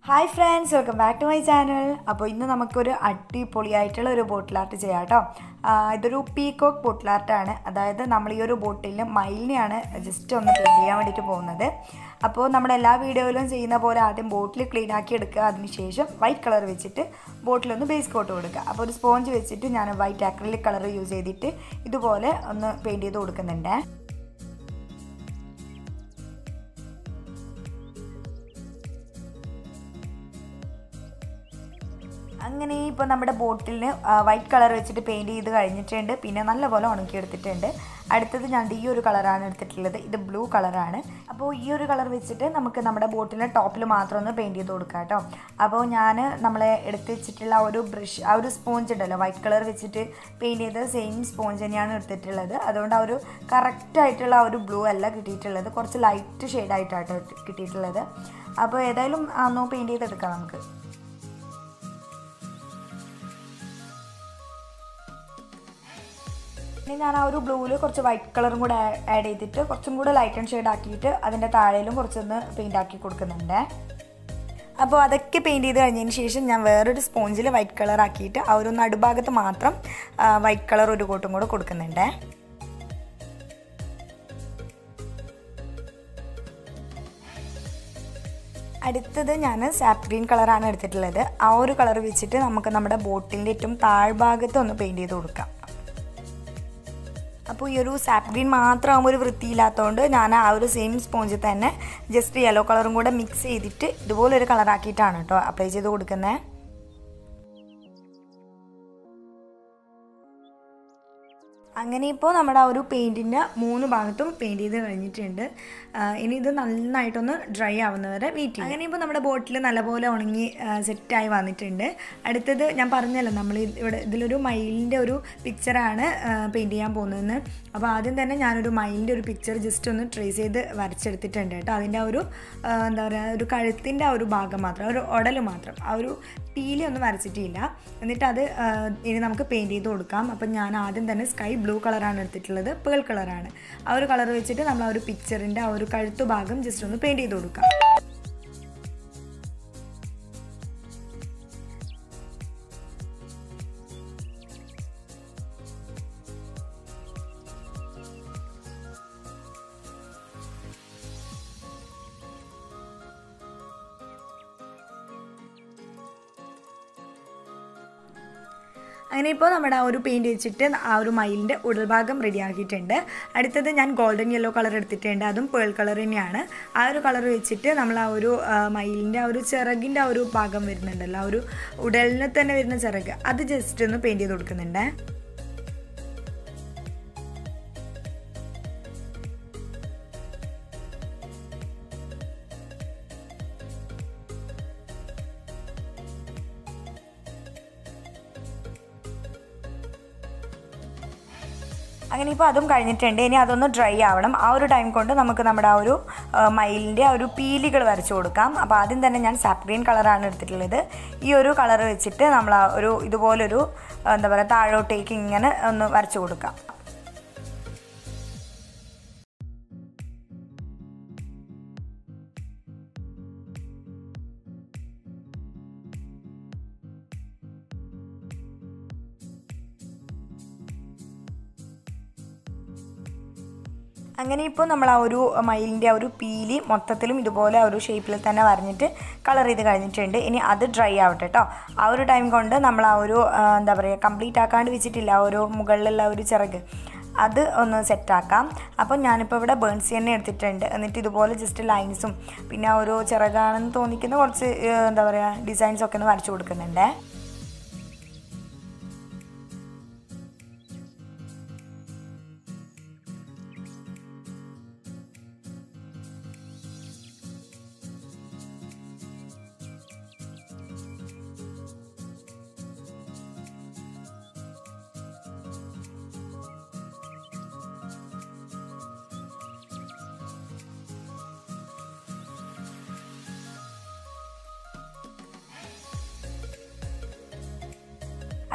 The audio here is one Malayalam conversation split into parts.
hi friends welcome back to my channel അപ്പോൾ ഇന്ന് നമുക്കൊരു അടിപൊളിയായിട്ടുള്ള ഒരു ബോട്ടിൽ ആർട്ട് ചെയ്യാം കേട്ടോ ആ, ഇതൊരു പീകോക്ക് ബോട്ടിൽ ആർട്ടാണ് അതായത് നമ്മൾ ഈ ഒരു ബോട്ടിൽ മയിലിനെയാണ് ജസ്റ്റ് ഒന്ന് പെയിൻറ്റ് ചെയ്യാൻ വേണ്ടിയിട്ട് പോകുന്നത് അപ്പോൾ നമ്മുടെ എല്ലാ വീഡിയോയിലും ചെയ്യുന്ന പോലെ ആദ്യം ബോട്ടിൽ ക്ലീൻ ആക്കി എടുക്കുക അതിനുശേഷം വൈറ്റ് കളർ വെച്ചിട്ട് ബോട്ടിലൊന്ന് ബേസ് കോട്ട് കൊടുക്കുക അപ്പോൾ ഒരു സ്പോഞ്ച് വെച്ചിട്ട് ഞാൻ വൈറ്റ് അക്രലിക് കളർ യൂസ് ചെയ്തിട്ട് ഇതുപോലെ ഒന്ന് പെയിൻറ്റ് ചെയ്ത് കൊടുക്കുന്നുണ്ട് അങ്ങനെ ഇപ്പോൾ നമ്മുടെ ബോട്ടിലിന് വൈറ്റ് കളർ വെച്ചിട്ട് പെയിൻറ്റ് ചെയ്ത് കഴിഞ്ഞിട്ടുണ്ട് പിന്നെ നല്ലപോലെ ഉണക്കിയെടുത്തിട്ടുണ്ട് അടുത്തത് ഞാൻ ഈ ഒരു കളറാണ് എടുത്തിട്ടുള്ളത് ഇത് ബ്ലൂ കളറാണ് അപ്പോൾ ഈ ഒരു കളർ വെച്ചിട്ട് നമുക്ക് നമ്മുടെ ബോട്ടിലിൻ്റെ ടോപ്പിൽ മാത്രം ഒന്ന് പെയിൻറ്റ് ചെയ്ത് കൊടുക്കാം കേട്ടോ അപ്പോൾ ഞാൻ നമ്മളെ എടുത്ത് വെച്ചിട്ടുള്ള ആ ഒരു ബ്രഷ് ആ ഒരു സ്പോഞ്ച് ഉണ്ടല്ലോ വൈറ്റ് കളർ വെച്ചിട്ട് പെയിൻറ്റ് ചെയ്ത സെയിം സ്പോഞ്ച് തന്നെയാണ് എടുത്തിട്ടുള്ളത് അതുകൊണ്ട് ആ ഒരു കറക്റ്റ് ആയിട്ടുള്ള ആ ഒരു ബ്ലൂ അല്ല കിട്ടിയിട്ടുള്ളത് കുറച്ച് ലൈറ്റ് ഷെയ്ഡായിട്ടാണ് കിട്ടിയിട്ടുള്ളത് അപ്പോൾ ഏതായാലും ഒന്ന് പെയിൻറ്റ് ചെയ്തെടുക്കാം നമുക്ക് ഇനി ഞാൻ ആ ഒരു ബ്ലൂവിൽ കുറച്ച് വൈറ്റ് കളറും കൂടെ ആഡ് ചെയ്തിട്ട് കുറച്ചും കൂടെ ലൈറ്റ് ആൻഡ് ഷെയ്ഡ് ആക്കിയിട്ട് അതിൻ്റെ താഴെയിലും കുറച്ചൊന്ന് പെയിൻ്റ് ആക്കി കൊടുക്കുന്നുണ്ട് അപ്പോൾ അതൊക്കെ പെയിൻറ്റ് ചെയ്ത് കഴിഞ്ഞതിന് ശേഷം ഞാൻ വേറൊരു സ്പോഞ്ചിൽ വൈറ്റ് കളർ ആക്കിയിട്ട് ആ ഒരു നടുഭാഗത്ത് മാത്രം വൈറ്റ് കളർ ഒരു കോട്ടും കൂടെ കൊടുക്കുന്നുണ്ട് അടുത്തത് ഞാൻ സാപ്പ് ഗ്രീൻ കളറാണ് എടുത്തിട്ടുള്ളത് ആ ഒരു കളർ വെച്ചിട്ട് നമുക്ക് നമ്മുടെ ബോട്ടിൻ്റെ ഏറ്റവും താഴ്ഭാഗത്ത് ഒന്ന് പെയിൻറ്റ് ചെയ്ത് കൊടുക്കാം അപ്പോൾ ഈ ഒരു സാപ്പ് ഗ്രീൻ മാത്രമാകുമ്പോൾ ഒരു വൃത്തിയില്ലാത്തതുകൊണ്ട് ഞാൻ ആ ഒരു സെയിം സ്പോഞ്ചിൽ തന്നെ ജസ്റ്റ് യെല്ലോ കളറും കൂടെ മിക്സ് ചെയ്തിട്ട് ഇതുപോലൊരു കളറാക്കിയിട്ടാണ് കേട്ടോ അപ്ലൈ ചെയ്ത് കൊടുക്കുന്നത് അങ്ങനെ ഇപ്പോൾ നമ്മുടെ ആ ഒരു പെയിൻറ്റിൻ്റെ മൂന്ന് ഭാഗത്തും പെയിൻറ്റ് ചെയ്ത് കഴിഞ്ഞിട്ടുണ്ട് ആ, ഇനി ഇത് നന്നായിട്ടൊന്ന് ഡ്രൈ ആവുന്നവരെ വെയിറ്റ് ചെയ്യും അങ്ങനെ ഇപ്പോൾ നമ്മുടെ ബോട്ടിൽ നല്ലപോലെ ഉണങ്ങി സെറ്റായി വന്നിട്ടുണ്ട് അടുത്തത് ഞാൻ പറഞ്ഞല്ലോ നമ്മൾ ഇത് ഇവിടെ ഇതിലൊരു മയിലിൻ്റെ ഒരു പിക്ചറാണ് പെയിൻറ്റ് ചെയ്യാൻ പോകുന്നതെന്ന് അപ്പോൾ ആദ്യം തന്നെ ഞാനൊരു മയിലിൻ്റെ ഒരു പിക്ചർ ജസ്റ്റ് ഒന്ന് ട്രേസ് ചെയ്ത് വരച്ചെടുത്തിട്ടുണ്ട് കേട്ടോ അതിൻ്റെ ആ ഒരു ആ, എന്താ പറയുക ഒരു കഴുത്തിൻ്റെ ആ ഒരു ഭാഗം മാത്രം ഒരു ഉടൽ മാത്രം ആ ഒരു പീലി ഒന്നും വരച്ചിട്ടില്ല എന്നിട്ട് അത് ആ, ഇനി നമുക്ക് പെയിൻറ്റ് ചെയ്ത് കൊടുക്കാം അപ്പം ഞാൻ ആദ്യം തന്നെ സ്കൈ ബ്ലൂ കളറാണ് എടുത്തിട്ടുള്ളത് പേൾ കളറാണ് ആ ഒരു കളർ വെച്ചിട്ട് നമ്മൾ ആ ഒരു പിക്ചറിൻ്റെ ആ ഒരു കഴുത്തു ഭാഗം ജസ്റ്റ് ഒന്ന് പെയിൻറ്റ് ചെയ്ത് കൊടുക്കാം അങ്ങനെ ഇപ്പോൾ നമ്മുടെ ആ ഒരു പെയിൻറ്റ് വെച്ചിട്ട് ആ ഒരു മയിലിൻ്റെ ഉടൽഭാഗം റെഡി ആക്കിയിട്ടുണ്ട് അടുത്തത് ഞാൻ ഗോൾഡൻ യെല്ലോ കളർ എടുത്തിട്ടുണ്ട് അതും പേൾ കളർ തന്നെയാണ് ആ ഒരു കളർ വെച്ചിട്ട് നമ്മൾ ആ ഒരു ആ, മയിലിൻ്റെ ആ ഒരു ചിറകിൻ്റെ ആ ഒരു ഭാഗം വരുന്നുണ്ടല്ലോ ആ ഒരു ഉടലിന് തന്നെ വരുന്ന ചിറക് അത് ജസ്റ്റ് ഒന്ന് പെയിൻറ്റ് ചെയ്ത് കൊടുക്കുന്നുണ്ട് അങ്ങനെ ഇപ്പോൾ അതും കഴിഞ്ഞിട്ടുണ്ട് ഇനി അതൊന്ന് ഡ്രൈ ആവണം ആ ഒരു ടൈം കൊണ്ട് നമുക്ക് നമ്മുടെ ആ ഒരു ആ, മയിലിൻ്റെ ആ ഒരു പീലികൾ വരച്ചു കൊടുക്കാം അപ്പോൾ ആദ്യം തന്നെ ഞാൻ സാപ്പ് ഗ്രീൻ കളറാണ് എടുത്തിട്ടുള്ളത് ഈ ഒരു കളർ വെച്ചിട്ട് നമ്മൾ ആ ഒരു ഇതുപോലൊരു ആ, എന്താ പറയുക താഴോട്ടേക്ക് ഇങ്ങനെ ഒന്ന് വരച്ചു കൊടുക്കാം അങ്ങനെ ഇപ്പോൾ നമ്മൾ ആ ഒരു മയിലിൻ്റെ ആ ഒരു പീലി മൊത്തത്തിലും ഇതുപോലെ ആ ഒരു ഷേപ്പിൽ തന്നെ വരഞ്ഞിട്ട് കളർ ചെയ്ത് കഴിഞ്ഞിട്ടുണ്ട് ഇനി അത് ഡ്രൈ ആവട്ടെ കേട്ടോ ആ ഒരു ടൈം കൊണ്ട് നമ്മൾ ആ ഒരു ആ, എന്താ പറയുക കംപ്ലീറ്റ് ആക്കാണ്ട് വെച്ചിട്ടില്ല ആ ഒരു മുകളിലുള്ള ആ ഒരു ചിറക് അത് ഒന്ന് സെറ്റാക്കാം അപ്പം ഞാനിപ്പോൾ ഇവിടെ ബേൺസി തന്നെ എടുത്തിട്ടുണ്ട് എന്നിട്ട് ഇതുപോലെ ജസ്റ്റ് ലൈൻസും പിന്നെ ആ ഒരു ചിറകാണെന്ന് തോന്നിക്കുന്ന കുറച്ച് ഏ, എന്താ പറയുക ഡിസൈൻസ് ഒക്കെ ഒന്ന് വരച്ചു കൊടുക്കുന്നുണ്ട്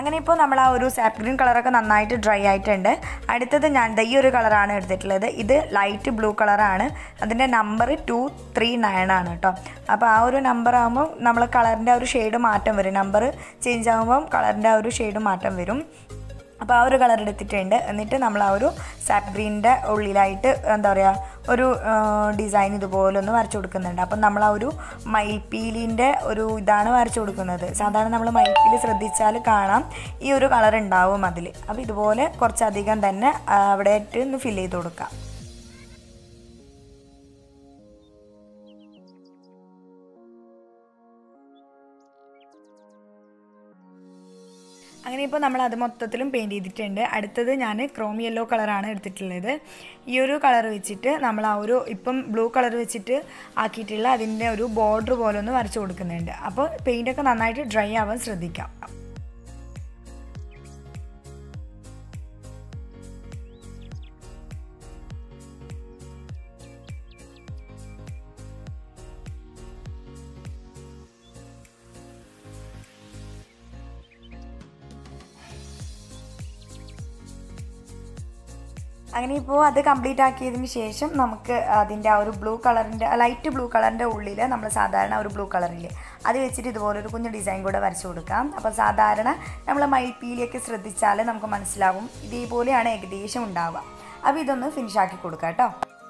അങ്ങനെ ഇപ്പോൾ നമ്മൾ ആ ഒരു സാപ്പ് ഗ്രീൻ കളറൊക്കെ നന്നായിട്ട് ഡ്രൈ ആയിട്ടുണ്ട് അടുത്തത് ഞാൻ ദ ഈ ഒരു കളറാണ് എടുത്തിട്ടുള്ളത് ഇത് ലൈറ്റ് ബ്ലൂ കളറാണ് അതിൻ്റെ നമ്പർ ടു ത്രീ നയൻ ആണ് കേട്ടോ അപ്പോൾ ആ ഒരു നമ്പർ ആകുമ്പോൾ നമ്മൾ കളറിൻ്റെ ആ ഒരു ഷെയ്ഡ് മാറ്റം വരും നമ്പർ ചേഞ്ച് ആകുമ്പം കളറിൻ്റെ ആ ഒരു ഷെയ്ഡ് മാറ്റം വരും അപ്പോൾ ആ ഒരു കളർ എടുത്തിട്ടുണ്ട് എന്നിട്ട് നമ്മൾ ആ ഒരു സാപ്പ് ഗ്രീനിൻ്റെ ഉള്ളിലായിട്ട് എന്താ പറയുക ഒരു ഡിസൈൻ ഇതുപോലെ ഒന്ന് വരച്ചു കൊടുക്കുന്നുണ്ട് അപ്പം നമ്മൾ ആ ഒരു മയിൽപ്പീലിൻ്റെ ഒരു ഇതാണ് വരച്ചു കൊടുക്കുന്നത് സാധാരണ നമ്മൾ മയിൽപ്പീലി ശ്രദ്ധിച്ചാൽ കാണാം ഈ ഒരു കളർ ഉണ്ടാവും അതിൽ അപ്പോൾ ഇതുപോലെ കുറച്ചധികം തന്നെ ആ, അവിടെ ഇട്ട് ഒന്ന് ഫില്ല് ചെയ്ത് കൊടുക്കാം അങ്ങനെ ഇപ്പോൾ നമ്മൾ അത് മൊത്തത്തിലും പെയിൻറ് ചെയ്തിട്ടുണ്ട് അടുത്തത് ഞാൻ ക്രോം യെല്ലോ കളറാണ് എടുത്തിട്ടുള്ളത് ഈ ഒരു കളർ വെച്ചിട്ട് നമ്മൾ ആ ഒരു ഇപ്പം ബ്ലൂ കളർ വെച്ചിട്ട് ആക്കിയിട്ടുള്ള അതിൻ്റെ ഒരു ബോർഡർ പോലെ ഒന്ന് വരച്ചു കൊടുക്കുന്നുണ്ട് അപ്പോൾ പെയിൻ്റൊക്കെ നന്നായിട്ട് ഡ്രൈ ആവാൻ ശ്രദ്ധിക്കാം അങ്ങനെ ഇപ്പോൾ അത് കംപ്ലീറ്റ് ആക്കിയതിന് ശേഷം നമുക്ക് അതിൻ്റെ ആ ഒരു ബ്ലൂ കളറിൻ്റെ ലൈറ്റ് ബ്ലൂ കളറിൻ്റെ ഉള്ളിൽ നമ്മൾ സാധാരണ ഒരു ബ്ലൂ കളറില്ലേ അത് വെച്ചിട്ട് ഇതുപോലൊരു കുഞ്ഞു ഡിസൈൻ കൂടെ വരച്ചു കൊടുക്കാം അപ്പോൾ സാധാരണ നമ്മൾ മയിൽപ്പീലിയൊക്കെ ശ്രദ്ധിച്ചാൽ നമുക്ക് മനസ്സിലാവും ഇതേപോലെയാണ് ഏകദേശം ഉണ്ടാവുക അപ്പോൾ ഇതൊന്ന് ഫിനിഷ് ആക്കി കൊടുക്കാം കേട്ടോ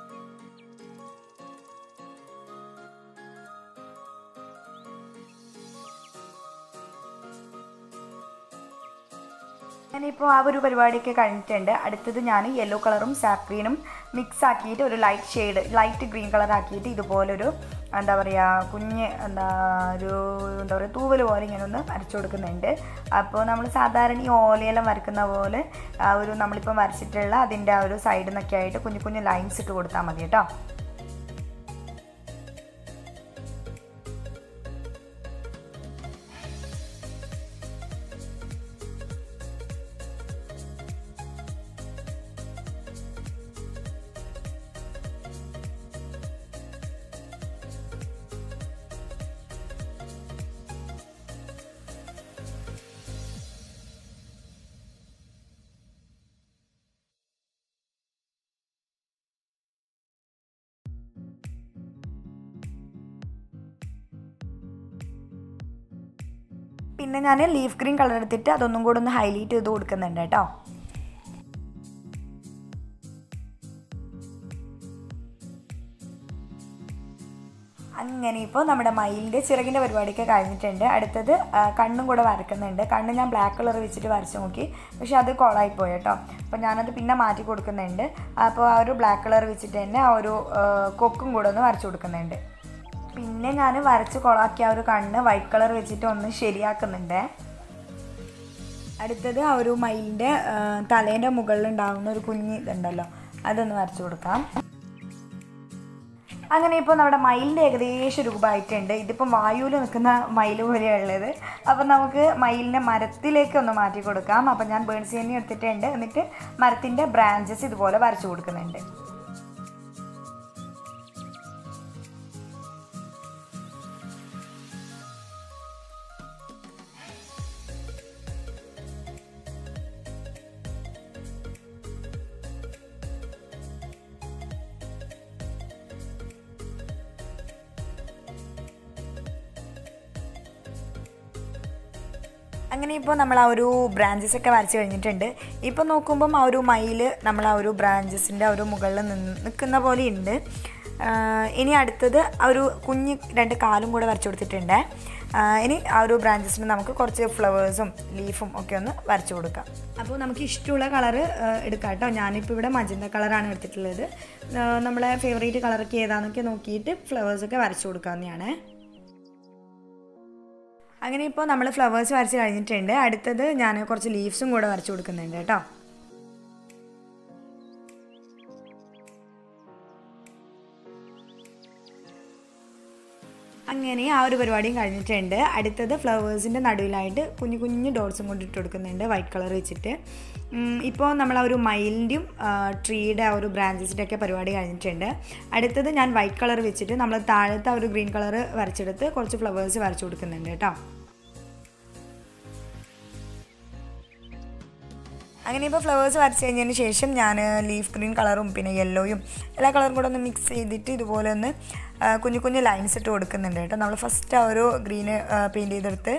ഞാനിപ്പോൾ ആ ഒരു പരിപാടിയൊക്കെ കഴിഞ്ഞിട്ടുണ്ട് അടുത്തത് ഞാൻ യെല്ലോ കളറും സാപ്രീനും മിക്സ് ആക്കിയിട്ട് ഒരു light shade light green colour ആക്കിയിട്ട് ഇതുപോലൊരു എന്താ പറയുക കുഞ്ഞ് എന്താ ഒരു എന്താ പറയുക തൂവൽ പോലെ ഇങ്ങനെ ഒന്ന് വരച്ചു കൊടുക്കുന്നുണ്ട് അപ്പോൾ നമ്മൾ സാധാരണ ഈ ഓലയെല്ലാം വരക്കുന്ന പോലെ ആ ഒരു നമ്മളിപ്പം വരച്ചിട്ടുള്ള അതിൻ്റെ ആ ഒരു സൈഡിൽ നിന്നൊക്കെ ആയിട്ട് കുഞ്ഞു കുഞ്ഞു ലൈൻസ് ഇട്ട് കൊടുത്താൽ മതി കേട്ടോ പിന്നെ ഞാൻ ലീഫ് ഗ്രീൻ കളർ എടുത്തിട്ട് അതൊന്നും കൂടെ ഒന്ന് ഹൈലൈറ്റ് ചെയ്ത് കൊടുക്കുന്നുണ്ട് കേട്ടോ അങ്ങനെ ഇപ്പോൾ നമ്മുടെ മയിലിൻ്റെ ചിറകിൻ്റെ പരിപാടിയൊക്കെ കഴിഞ്ഞിട്ടുണ്ട് അടുത്തത് ആ, കണ്ണും കൂടെ വരക്കുന്നുണ്ട് കണ്ണ് ഞാൻ ബ്ലാക്ക് കളർ വെച്ചിട്ട് വരച്ച് നോക്കി പക്ഷെ അത് കോളായിപ്പോയി കേട്ടോ അപ്പോൾ ഞാനത് പിന്നെ മാറ്റി കൊടുക്കുന്നുണ്ട് അപ്പോൾ ആ ഒരു ബ്ലാക്ക് കളർ വെച്ചിട്ട് തന്നെ ആ ഒരു ആ, കൊക്കും കൂടെ ഒന്ന് വരച്ച് കൊടുക്കുന്നുണ്ട് പിന്നെ ഞാൻ വരച്ച് കൊളാക്കിയ ആ ഒരു കണ്ണ് വൈറ്റ് കളർ വെച്ചിട്ട് ഒന്ന് ശരിയാക്കുന്നുണ്ട് അടുത്തത് ആ ഒരു മയിലിൻ്റെ തലേൻ്റെ മുകളിൽ ഉണ്ടാകുന്ന ഒരു കുഞ്ഞ് ഇതുണ്ടല്ലോ അതൊന്ന് വരച്ചു കൊടുക്കാം അങ്ങനെ ഇപ്പോൾ നമ്മുടെ മയിലിൻ്റെ ഏകദേശം രൂപമായിട്ടുണ്ട് ഇതിപ്പം വായുവിൽ നിൽക്കുന്ന മയിൽ പോലെയുള്ളത് അപ്പം നമുക്ക് മയിലിനെ മരത്തിലേക്ക് ഒന്ന് മാറ്റി കൊടുക്കാം അപ്പം ഞാൻ ബേൺസ് തന്നെ എടുത്തിട്ടുണ്ട് എന്നിട്ട് മരത്തിൻ്റെ ബ്രാഞ്ചസ് ഇതുപോലെ വരച്ചു കൊടുക്കുന്നുണ്ട് അങ്ങനെ ഇപ്പോൾ നമ്മൾ ആ ഒരു ബ്രാഞ്ചസ് ഒക്കെ വരച്ച് കഴിഞ്ഞിട്ടുണ്ട് ഇപ്പോൾ നോക്കുമ്പം ആ ഒരു മയിൽ നമ്മൾ ആ ഒരു ബ്രാഞ്ചസിൻ്റെ ആ ഒരു മുകളിൽ നിന്ന് നിൽക്കുന്ന പോലെ ഉണ്ട് ഇനി അടുത്തത് ആ ഒരു കുഞ്ഞ് രണ്ട് കാലും കൂടെ വരച്ചു കൊടുത്തിട്ടുണ്ട് ആ, ഇനി ആ ഒരു ബ്രാഞ്ചസിന് നമുക്ക് കുറച്ച് ഫ്ലവേഴ്സും ലീഫും ഒക്കെ ഒന്ന് വരച്ചു കൊടുക്കാം അപ്പോൾ നമുക്ക് ഇഷ്ടമുള്ള കളറ് എടുക്കാം കേട്ടോ ഞാനിപ്പോൾ ഇവിടെ മജന്ത കളറാണ് എടുത്തിട്ടുള്ളത് ആ, നമ്മളെ ഫേവറേറ്റ് കളറൊക്കെ ഏതാണെന്നൊക്കെ നോക്കിയിട്ട് ഫ്ലവേഴ്സൊക്കെ വരച്ചു കൊടുക്കാവുന്നതാണ് അങ്ങനെ ഇപ്പോൾ നമ്മൾ ഫ്ലവേഴ്സ് വരച്ച് കഴിഞ്ഞിട്ടുണ്ട് അടുത്തത് ഞാൻ കുറച്ച് ലീവ്സും കൂടെ വരച്ച് കൊടുക്കുന്നുണ്ട് കേട്ടോ അങ്ങനെ ആ ഒരു പരിപാടിയും കഴിഞ്ഞിട്ടുണ്ട് അടുത്തത് ഫ്ലവേഴ്സിൻ്റെ നടുവിലായിട്ട് കുഞ്ഞു കുഞ്ഞു ഡോട്ട്സും കൊണ്ട് ഇട്ട് കൊടുക്കുന്നുണ്ട് വൈറ്റ് കളർ വെച്ചിട്ട് ഉം, ഇപ്പോൾ നമ്മൾ ആ ഒരു മയിലിൻ്റെയും ട്രീയുടെ ആ ഒരു ബ്രാഞ്ചസിൻ്റെ ഒക്കെ പരിപാടി കഴിഞ്ഞിട്ടുണ്ട് അടുത്തത് ഞാൻ വൈറ്റ് കളർ വെച്ചിട്ട് നമ്മൾ താഴത്തെ ആ ഒരു ഗ്രീൻ കളർ വരച്ചെടുത്ത് കുറച്ച് ഫ്ലവേഴ്സ് വരച്ചു കൊടുക്കുന്നുണ്ട് കേട്ടോ അങ്ങനെ ഇപ്പോൾ ഫ്ലവേഴ്സ് വരച്ച് കഴിഞ്ഞതിന് ശേഷം ഞാൻ ലീഫ് ഗ്രീൻ കളറും പിന്നെ യെല്ലോയും എല്ലാ കളറും കൂടെ ഒന്ന് മിക്സ് ചെയ്തിട്ട് ഇതുപോലെ ഒന്ന് ആ, കുഞ്ഞു കുഞ്ഞു ലൈൻസ് ഇട്ട് കൊടുക്കുന്നുണ്ട് കേട്ടോ നമ്മൾ ഫസ്റ്റ് ആ ഒരു ഗ്രീന് പെയിൻറ്റ് ചെയ്തെടുത്ത്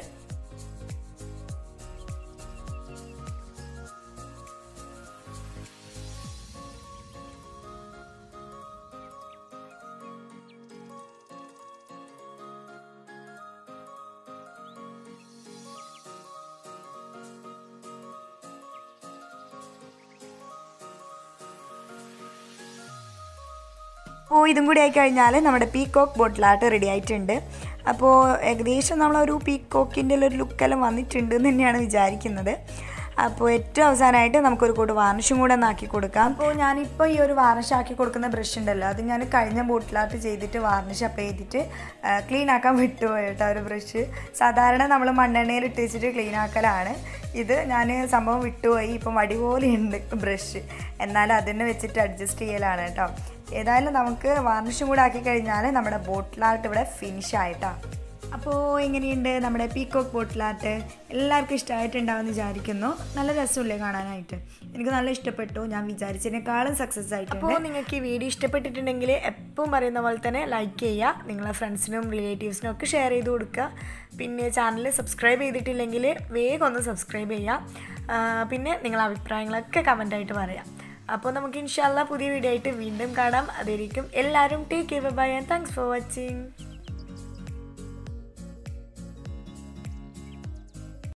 അപ്പോൾ ഇതും കൂടി ആയിക്കഴിഞ്ഞാൽ നമ്മുടെ പീക്കോക്ക് ബോട്ടിലായിട്ട് റെഡി ആയിട്ടുണ്ട് അപ്പോൾ ഏകദേശം നമ്മളൊരു പീക്കോക്കിൻ്റെ ഒരു ലുക്കെല്ലാം വന്നിട്ടുണ്ട് എന്ന് തന്നെയാണ് വിചാരിക്കുന്നത് അപ്പോൾ ഏറ്റവും അവസാനമായിട്ട് നമുക്കൊരു കൂട്ട് വാർണിഷും കൂടെ ഒന്ന് ആക്കി കൊടുക്കാം അപ്പോൾ ഞാനിപ്പോൾ ഈ ഒരു വാർണിഷ് ആക്കി കൊടുക്കുന്ന ബ്രഷ് ഉണ്ടല്ലോ അത് ഞാൻ കഴിഞ്ഞ ബോട്ടിലായിട്ട് ചെയ്തിട്ട് വാർണിഷ് അപ്ലൈ ചെയ്തിട്ട് ക്ലീൻ ആക്കാൻ വിട്ടുപോയി കേട്ടോ ആ ഒരു ബ്രഷ് സാധാരണ നമ്മൾ മണ്ണെണ്ണയിൽ ഇട്ട് വെച്ചിട്ട് ക്ലീൻ ആക്കലാണ് ഇത് ഞാൻ സംഭവം വിട്ടുപോയി ഇപ്പം വടി പോലെ ഉണ്ട് ബ്രഷ് എന്നാലും അതിനെ വെച്ചിട്ട് അഡ്ജസ്റ്റ് ചെയ്യലാണ് കേട്ടോ ഏതായാലും നമുക്ക് വാർണിഷും കൂടെ ആക്കി കഴിഞ്ഞാൽ നമ്മുടെ ബോട്ടിലാർട്ട് ഇവിടെ ഫിനിഷ് ആയിട്ടാ അപ്പോൾ എങ്ങനെയുണ്ട് നമ്മുടെ പീക്കോക്ക് ബോട്ടിലാർട്ട് എല്ലാവർക്കും ഇഷ്ടമായിട്ടുണ്ടാവുമെന്ന് വിചാരിക്കുന്നു നല്ല രസമില്ലേ കാണാനായിട്ട് എനിക്ക് നല്ല ഇഷ്ടപ്പെട്ടു ഞാൻ വിചാരിച്ചതിനേക്കാളും സക്സസ് ആയിട്ടുണ്ട് അപ്പോൾ നിങ്ങൾക്ക് ഈ വീഡിയോ ഇഷ്ടപ്പെട്ടിട്ടുണ്ടെങ്കിൽ എപ്പോഴും പറയുന്ന പോലെ തന്നെ ലൈക്ക് ചെയ്യുക നിങ്ങളെ ഫ്രണ്ട്സിനും റിലേറ്റീവ്സിനും ഒക്കെ ഷെയർ ചെയ്ത് കൊടുക്കുക പിന്നെ ചാനൽ സബ്സ്ക്രൈബ് ചെയ്തിട്ടില്ലെങ്കിൽ വേഗം ഒന്ന് സബ്സ്ക്രൈബ് ചെയ്യുക ആ, പിന്നെ നിങ്ങളെ അഭിപ്രായങ്ങളൊക്കെ കമൻ്റായിട്ട് പറയാം അപ്പോൾ നമുക്ക് ഇൻഷാല്ല പുതിയ വീഡിയോ ആയിട്ട് വീണ്ടും കാണാം അതായിരിക്കും എല്ലാവരും take care bye and thanks for watching